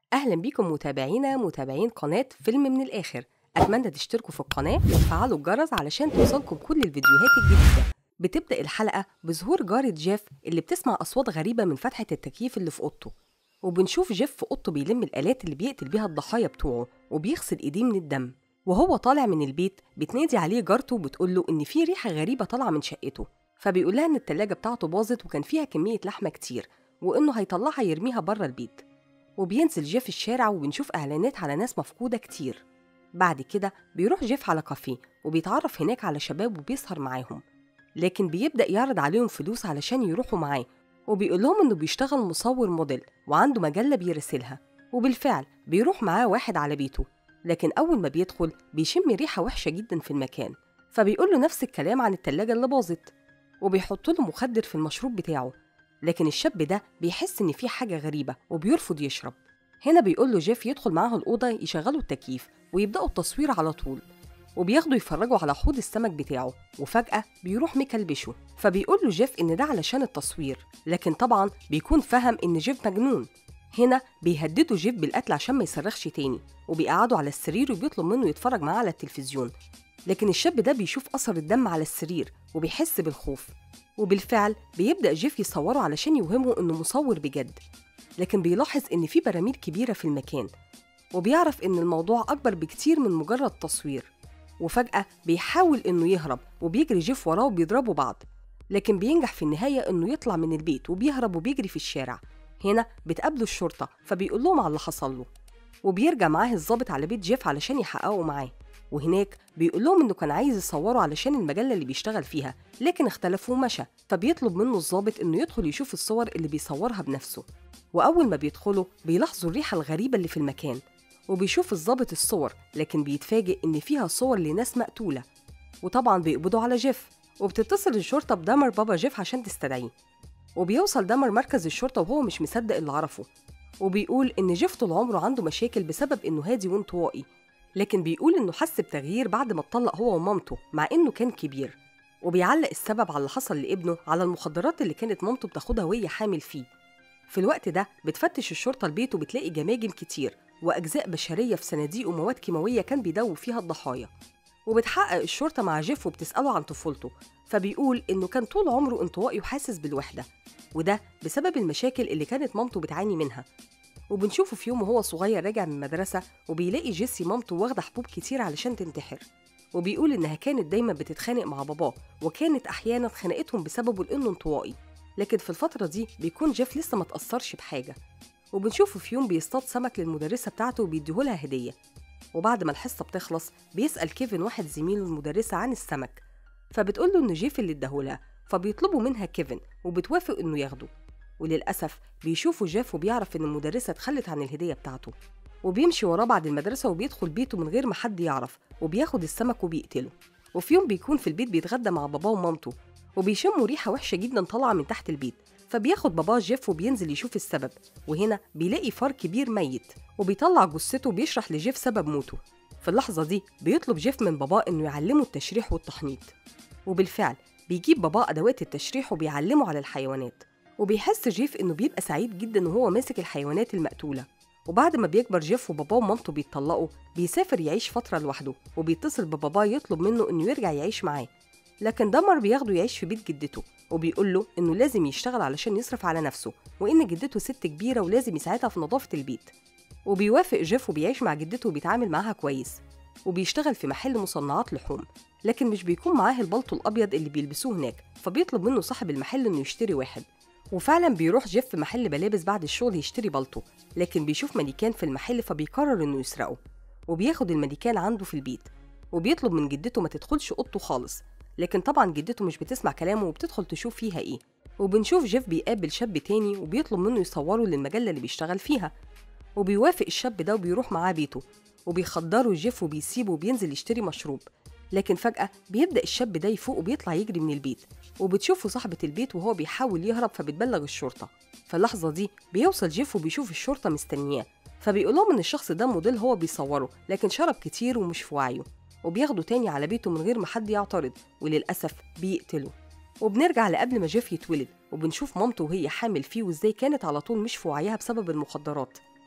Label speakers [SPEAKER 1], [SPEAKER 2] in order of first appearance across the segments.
[SPEAKER 1] أهلا بيكم متابعينا متابعين قناة فيلم من الآخر أتمنى تشتركوا في القناة وتفعلوا الجرس علشان توصلكم كل الفيديوهات الجديدة بتبدأ الحلقة بظهور جارة جيف اللي بتسمع أصوات غريبة من فتحة التكييف اللي في أوضته وبنشوف جيف في أوضته بيلم الآلات اللي بيقتل بيها الضحايا بتوعه وبيغسل إيديه من الدم وهو طالع من البيت بتنادي عليه جارته وبتقول له إن في ريحة غريبة طالعة من شقته فبيقول لها إن التلاجة بتاعته باظت وكان فيها كمية لحمة كتير وإنه هيطلعها يرميها بره البيت وبينزل جيف الشارع وبنشوف إعلانات على ناس مفقودة كتير بعد كده بيروح جيف على كافيه وبيتعرف هناك على شباب وبيسهر معاهم لكن بيبدأ يعرض عليهم فلوس علشان يروحوا معاه وبيقول لهم إنه بيشتغل مصور موديل وعنده مجلة بيرسلها وبالفعل بيروح معاه واحد على بيته لكن أول ما بيدخل بيشم ريحة وحشة جدا في المكان فبيقول له نفس الكلام عن التلاجة اللي باظت وبيحط له مخدر في المشروب بتاعه لكن الشاب ده بيحس إن في حاجة غريبة وبيرفض يشرب هنا بيقول له جيف يدخل معاه الأوضة يشغلوا التكييف ويبدأوا التصوير على طول وبياخدوا يفرجوا على حوض السمك بتاعه وفجأة بيروح مكلبشه فبيقول له جيف إن ده علشان التصوير لكن طبعا بيكون فهم إن جيف مجنون هنا بيهددوا جيف بالقتل عشان ما يصرخش تاني وبيقعدوا على السرير وبيطلب منه يتفرج معاه على التلفزيون لكن الشاب ده بيشوف أثر الدم على السرير وبيحس بالخوف وبالفعل بيبدأ جيف يصوره علشان يوهمه إنه مصور بجد لكن بيلاحظ إن في براميل كبيرة في المكان وبيعرف إن الموضوع أكبر بكتير من مجرد تصوير وفجأة بيحاول إنه يهرب وبيجري جيف وراه وبيضربوا بعض لكن بينجح في النهاية إنه يطلع من البيت وبيهرب وبيجري في الشارع هنا بتقابله الشرطة فبيقول لهم على اللي حصل له وبيرجع معاه الضابط على بيت جيف علشان يحققوا معاه وهناك بيقول لهم انه كان عايز يصوره علشان المجله اللي بيشتغل فيها لكن اختلفوا ومشى فبيطلب منه الضابط انه يدخل يشوف الصور اللي بيصورها بنفسه واول ما بيدخلوا بيلاحظوا الريحه الغريبه اللي في المكان وبيشوف الضابط الصور لكن بيتفاجئ ان فيها صور لناس مقتوله وطبعا بيقبضوا على جيف وبتتصل الشرطه بدمر بابا جيف عشان تستدعيه وبيوصل دمر مركز الشرطه وهو مش مصدق اللي عرفه وبيقول ان جيف طول عمره عنده مشاكل بسبب انه هادي وانطوائي لكن بيقول إنه حس بتغيير بعد ما اتطلق هو ومامته مع إنه كان كبير وبيعلق السبب على اللي حصل لابنه على المخدرات اللي كانت مامته بتاخدها وهي حامل فيه في الوقت ده بتفتش الشرطة البيت وبتلاقي جماجم كتير وأجزاء بشرية في صناديق ومواد كيماوية كان بيدوب فيها الضحايا وبتحقق الشرطة مع جيف وبتسأله عن طفولته فبيقول إنه كان طول عمره انطوائي وحاسس بالوحدة وده بسبب المشاكل اللي كانت مامته بتعاني منها وبنشوفه في يوم وهو صغير راجع من المدرسة وبيلاقي جيسي مامته واخدة حبوب كتير علشان تنتحر وبيقول إنها كانت دايما بتتخانق مع باباه وكانت أحيانا خناقتهم بسببه لأنه انطوائي لكن في الفترة دي بيكون جيف لسه ما تأثرش بحاجة وبنشوفه في يوم بيصطاد سمك للمدرسة بتاعته وبيديهولها هدية وبعد ما الحصة بتخلص بيسأل كيفن واحد زميله المدرسة عن السمك فبتقول له إنه جيف اللي اداهولها فبيطلبوا منها كيفن وبتوافق إنه ياخده وللأسف بيشوفوا جيف وبيعرف إن المدرسة اتخلت عن الهدية بتاعته وبيمشي وراه بعد المدرسة وبيدخل بيته من غير ما حد يعرف وبياخد السمك وبيقتله وفي يوم بيكون في البيت بيتغدى مع باباه ومامته وبيشموا ريحة وحشة جدا طالعة من تحت البيت فبياخد باباه جيف وبينزل يشوف السبب وهنا بيلاقي فار كبير ميت وبيطلع جثته وبيشرح لجيف سبب موته في اللحظة دي بيطلب جيف من باباه إنه يعلمه التشريح والتحنيط وبالفعل بيجيب باباه أدوات التشريح وبيعلمه على الحيوانات وبيحس جيف إنه بيبقى سعيد جدا وهو ماسك الحيوانات المقتولة وبعد ما بيكبر جيف وباباه ومامته بيتطلقوا بيسافر يعيش فترة لوحده وبيتصل بباباه يطلب منه إنه يرجع يعيش معاه لكن دمر بياخده يعيش في بيت جدته وبيقول له إنه لازم يشتغل علشان يصرف على نفسه وإن جدته ست كبيرة ولازم يساعدها في نظافة البيت وبيوافق جيف وبيعيش مع جدته وبيتعامل معاها كويس وبيشتغل في محل مصنعات لحوم لكن مش بيكون معاه البلطو الأبيض اللي بيلبسوه هناك فبيطلب منه صاحب المحل إنه يشتري واحد وفعلا بيروح جيف في محل ملابس بعد الشغل يشتري بلطو لكن بيشوف مانيكان في المحل فبيقرر انه يسرقه وبياخد المانيكان عنده في البيت وبيطلب من جدته ما تدخلش اوضته خالص لكن طبعا جدته مش بتسمع كلامه وبتدخل تشوف فيها ايه وبنشوف جيف بيقابل شاب تاني وبيطلب منه يصوره للمجلة اللي بيشتغل فيها وبيوافق الشاب ده وبيروح معاه بيته وبيخدره جيف وبيسيبه وبينزل يشتري مشروب لكن فجأة بيبدأ الشاب ده يفوق وبيطلع يجري من البيت وبتشوفه صاحبة البيت وهو بيحاول يهرب فبتبلغ الشرطة في اللحظة دي بيوصل جيف وبيشوف الشرطة مستنياه فبيقول لهم إن الشخص ده موديل هو بيصوره لكن شرب كتير ومش في وعيه وبياخده تاني على بيته من غير ما حد يعترض وللأسف بيقتله وبنرجع لقبل ما جيف يتولد وبنشوف مامته وهي حامل فيه وازاي كانت على طول مش في وعيها بسبب المخدرات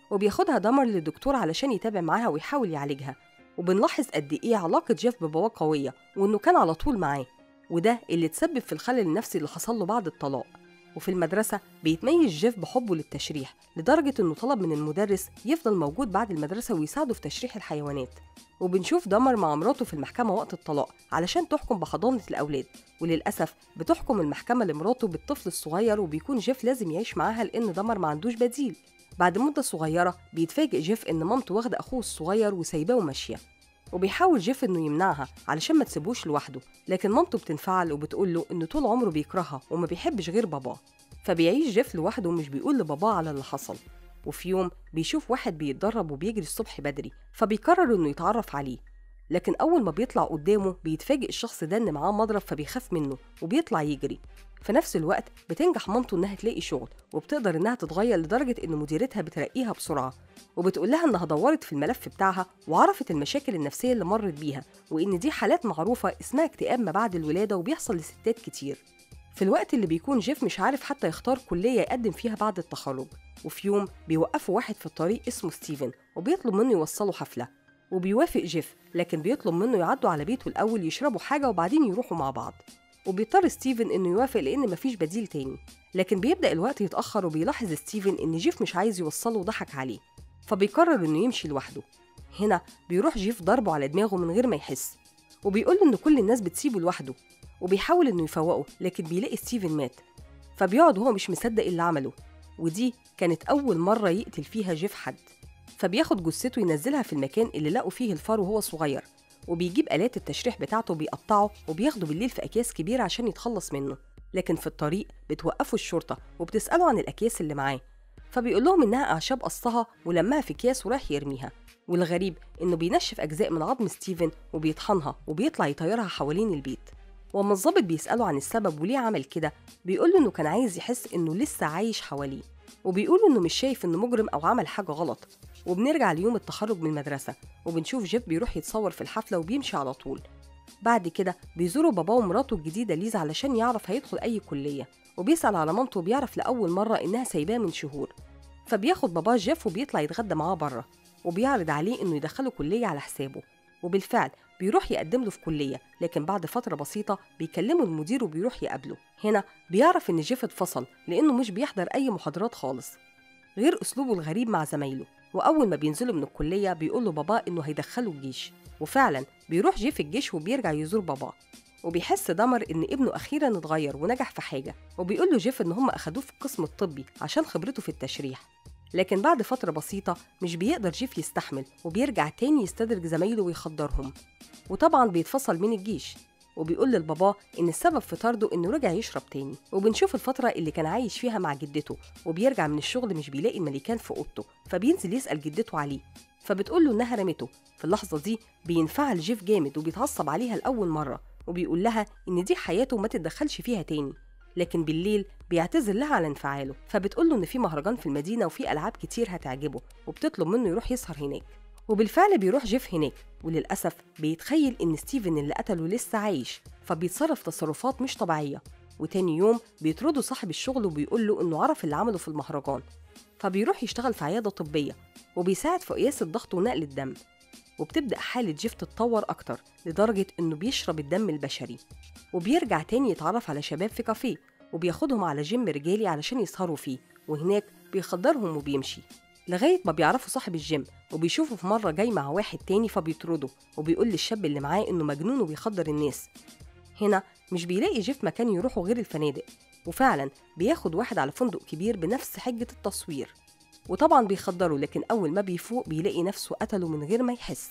[SPEAKER 1] وبياخدها دمر للدكتور علشان يتابع معاها ويحاول يعالجها وبنلاحظ قد إيه علاقة جيف بباباه قوية وإنه كان على طول معاه وده اللي تسبب في الخلل النفسي اللي حصل له بعد الطلاق وفي المدرسة بيتميز جيف بحبه للتشريح لدرجة إنه طلب من المدرس يفضل موجود بعد المدرسة ويساعده في تشريح الحيوانات وبنشوف دمر مع مراته في المحكمة وقت الطلاق علشان تحكم بحضانة الأولاد وللأسف بتحكم المحكمة لمراته بالطفل الصغير وبيكون جيف لازم يعيش معاها لأن دمر ما عندوش بديل بعد مدة صغيرة بيتفاجئ جيف إن مامته واخدة أخوه الصغير وسايباه وماشية وبيحاول جيف إنه يمنعها علشان ما تسيبوش لوحده لكن مامته بتنفعل وبتقول له إنه طول عمره بيكرهها وما بيحبش غير باباه فبيعيش جيف لوحده ومش بيقول لباباه على اللي حصل وفي يوم بيشوف واحد بيتدرب وبيجري الصبح بدري فبيقرر إنه يتعرف عليه لكن أول ما بيطلع قدامه بيتفاجئ الشخص ده إن معاه مضرب فبيخاف منه وبيطلع يجري في نفس الوقت بتنجح مامته إنها تلاقي شغل وبتقدر إنها تتغير لدرجة إن مديرتها بترقيها بسرعة وبتقول لها إنها دورت في الملف بتاعها وعرفت المشاكل النفسية اللي مرت بيها وإن دي حالات معروفة اسمها اكتئاب ما بعد الولادة وبيحصل لستات كتير في الوقت اللي بيكون جيف مش عارف حتى يختار كلية يقدم فيها بعد التخرج وفي يوم بيوقفوا واحد في الطريق اسمه ستيفن وبيطلب منه يوصله حفلة وبيوافق جيف لكن بيطلب منه يعدوا على بيته الأول يشربوا حاجة وبعدين يروحوا مع بعض وبيضطر ستيفن إنه يوافق لأن مفيش بديل تاني لكن بيبدأ الوقت يتأخر وبيلاحظ ستيفن إن جيف مش عايز يوصله وضحك عليه فبيقرر إنه يمشي لوحده هنا بيروح جيف ضربه على دماغه من غير ما يحس وبيقول له إن كل الناس بتسيبه لوحده وبيحاول إنه يفوقه لكن بيلاقي ستيفن مات فبيقعد وهو مش مصدق اللي عمله ودي كانت أول مرة يقتل فيها جيف حد فبياخد جثته ينزلها في المكان اللي لقوا فيه الفار وهو صغير وبيجيب آلات التشريح بتاعته بيقطعه وبياخده بالليل في أكياس كبيرة عشان يتخلص منه لكن في الطريق بتوقفوا الشرطة وبتسأله عن الأكياس اللي معاه فبيقول لهم إنها أعشاب قصها ولمها في أكياس وراح يرميها والغريب إنه بينشف أجزاء من عظم ستيفن وبيطحنها وبيطلع يطيرها حوالين البيت وأما الظابط بيسأله عن السبب وليه عمل كده بيقول له إنه كان عايز يحس إنه لسه عايش حواليه وبيقول إنه مش شايف إنه مجرم أو عمل حاجة غلط وبنرجع ليوم التخرج من المدرسة وبنشوف جيف بيروح يتصور في الحفلة وبيمشي على طول بعد كده بيزوروا باباه ومراته الجديدة ليزا علشان يعرف هيدخل أي كلية وبيسأل على مامته وبيعرف لأول مرة إنها سايباه من شهور فبياخد باباه جيف وبيطلع يتغدى معاه بره وبيعرض عليه إنه يدخله كلية على حسابه وبالفعل بيروح يقدم له في كلية لكن بعد فترة بسيطة بيكلمه المدير وبيروح يقابله هنا بيعرف إن جيف اتفصل لأنه مش بيحضر أي محاضرات خالص غير أسلوبه الغريب مع زمايله وأول ما بينزلوا من الكلية بيقول له باباه إنه هيدخله الجيش وفعلا بيروح جيف الجيش وبيرجع يزور باباه وبيحس دمر إن ابنه أخيرا اتغير ونجح في حاجة وبيقول له جيف إن هم أخدوه في القسم الطبي عشان خبرته في التشريح لكن بعد فترة بسيطة مش بيقدر جيف يستحمل وبيرجع تاني يستدرج زمايله ويخدرهم وطبعا بيتفصل من الجيش وبيقول للبابا إن السبب في طرده إنه رجع يشرب تاني وبنشوف الفترة اللي كان عايش فيها مع جدته وبيرجع من الشغل مش بيلاقي الملكان في أوضته فبينزل يسأل جدته عليه فبتقول له إنها رمته في اللحظة دي بينفعل جيف جامد وبيتعصب عليها لأول مرة وبيقول لها إن دي حياته وما تتدخلش فيها تاني لكن بالليل بيعتذر لها على انفعاله فبتقول له إن في مهرجان في المدينة وفي ألعاب كتير هتعجبه وبتطلب منه يروح يسهر هناك وبالفعل بيروح جيف هناك وللأسف بيتخيل إن ستيفن اللي قتله لسه عايش فبيتصرف تصرفات مش طبيعية وتاني يوم بيطرده صاحب الشغل وبيقول له إنه عرف اللي عمله في المهرجان فبيروح يشتغل في عيادة طبية وبيساعد في قياس الضغط ونقل الدم وبتبدأ حالة جيف تتطور أكتر لدرجة إنه بيشرب الدم البشري وبيرجع تاني يتعرف على شباب في كافيه وبياخدهم على جيم رجالي علشان يسهروا فيه وهناك بيخدرهم وبيمشي لغاية ما بيعرفوا صاحب الجيم وبيشوفوا في مرة جاي مع واحد تاني فبيطرده وبيقول للشاب اللي معاه إنه مجنون وبيخدر الناس هنا مش بيلاقي جيف مكان يروحه غير الفنادق وفعلا بياخد واحد على فندق كبير بنفس حجة التصوير وطبعا بيخدره لكن أول ما بيفوق بيلاقي نفسه قتله من غير ما يحس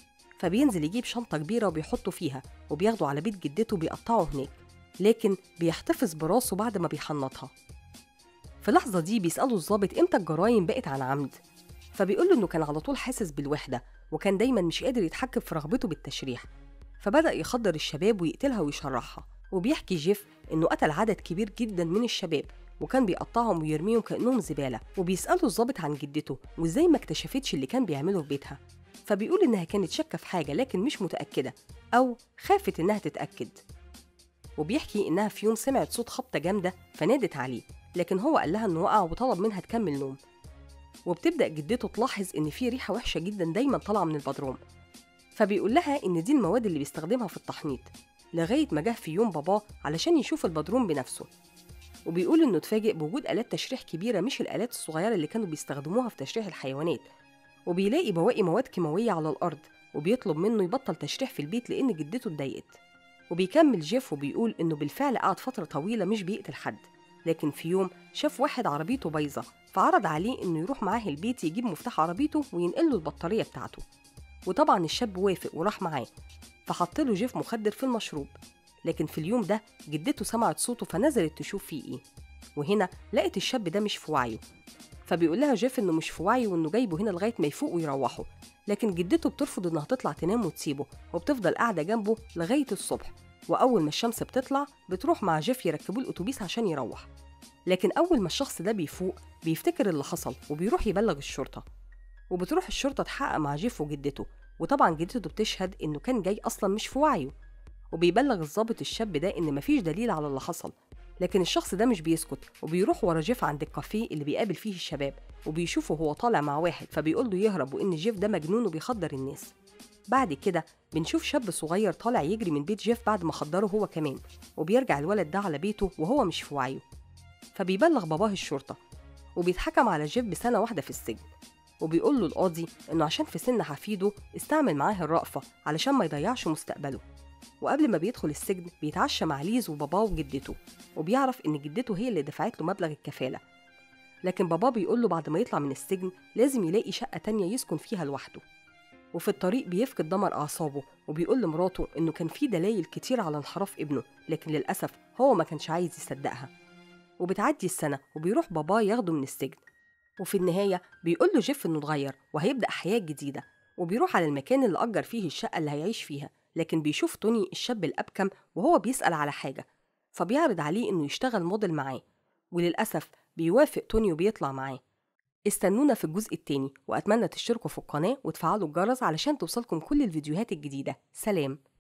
[SPEAKER 1] فبينزل يجيب شنطة كبيرة وبيحطه فيها وبياخده على بيت جدته وبيقطعه هناك لكن بيحتفظ براسه بعد ما بيحنطها في اللحظة دي بيسأله الضابط إمتى الجرايم بقت عن عمد فبيقول له إنه كان على طول حاسس بالوحدة وكان دايما مش قادر يتحكم في رغبته بالتشريح فبدأ يخدر الشباب ويقتلها ويشرحها وبيحكي جيف إنه قتل عدد كبير جدا من الشباب وكان بيقطعهم ويرميهم كأنهم زبالة وبيسأله الضابط عن جدته وإزاي ما اكتشفتش اللي كان بيعمله في بيتها فبيقول إنها كانت شاكة في حاجة لكن مش متأكدة أو خافت إنها تتأكد وبيحكي إنها في يوم سمعت صوت خبطة جامدة فنادت عليه لكن هو قال لها إنه وقع وطلب منها تكمل نوم وبتبدأ جدته تلاحظ إن في ريحة وحشة جدا دايما طالعة من البدروم فبيقول لها إن دي المواد اللي بيستخدمها في التحنيط لغاية ما جه في يوم باباه علشان يشوف البدروم بنفسه وبيقول إنه اتفاجئ بوجود آلات تشريح كبيرة مش الآلات الصغيرة اللي كانوا بيستخدموها في تشريح الحيوانات وبيلاقي بواقي مواد كيماوية على الأرض وبيطلب منه يبطل تشريح في البيت لأن جدته اتضايقت وبيكمل جيف وبيقول إنه بالفعل قعد فترة طويلة مش بيقتل حد لكن في يوم شاف واحد عربيته بايظة فعرض عليه إنه يروح معاه البيت يجيب مفتاح عربيته وينقل له البطارية بتاعته وطبعا الشاب وافق وراح معاه فحط له جيف مخدر في المشروب لكن في اليوم ده جدته سمعت صوته فنزلت تشوف فيه ايه وهنا لقت الشاب ده مش في وعيه فبيقول لها جيف انه مش في وعيه وانه جايبه هنا لغايه ما يفوق ويروحوا لكن جدته بترفض انها تطلع تنام وتسيبه وبتفضل قاعده جنبه لغايه الصبح واول ما الشمس بتطلع بتروح مع جيف يركبوه الاتوبيس عشان يروح لكن اول ما الشخص ده بيفوق بيفتكر اللي حصل وبيروح يبلغ الشرطه وبتروح الشرطه تحقق مع جيف وجدته وطبعا جدته بتشهد انه كان جاي اصلا مش في وعيه وبيبلغ الضابط الشاب ده ان مفيش دليل على اللي حصل لكن الشخص ده مش بيسكت وبيروح ورا جيف عند الكافيه اللي بيقابل فيه الشباب وبيشوفه هو طالع مع واحد فبيقول له يهرب وان جيف ده مجنون وبيخدر الناس بعد كده بنشوف شاب صغير طالع يجري من بيت جيف بعد ما خدره هو كمان وبيرجع الولد ده على بيته وهو مش في وعيه فبيبلغ باباه الشرطة وبيتحكم على جيف بسنة واحدة في السجن وبيقول له القاضي إنه عشان في سن حفيده استعمل معاه الرأفة علشان ما يضيعش مستقبله وقبل ما بيدخل السجن بيتعشى مع ليز وباباه وجدته وبيعرف إن جدته هي اللي دفعت له مبلغ الكفالة لكن باباه بيقول له بعد ما يطلع من السجن لازم يلاقي شقة تانية يسكن فيها لوحده وفي الطريق بيفقد دمر أعصابه وبيقول لمراته إنه كان في دلايل كتير على انحراف ابنه لكن للأسف هو ما كانش عايز يصدقها وبتعدي السنة وبيروح باباه ياخده من السجن وفي النهاية بيقول له جيف إنه اتغير وهيبدأ حياة جديدة وبيروح على المكان اللي أجر فيه الشقة اللي هيعيش فيها لكن بيشوف توني الشاب الأبكم وهو بيسأل على حاجة فبيعرض عليه إنه يشتغل موديل معاه وللأسف بيوافق توني وبيطلع معاه استنونا في الجزء التاني وأتمنى تشتركوا في القناة وتفعلوا الجرس علشان توصلكم كل الفيديوهات الجديدة سلام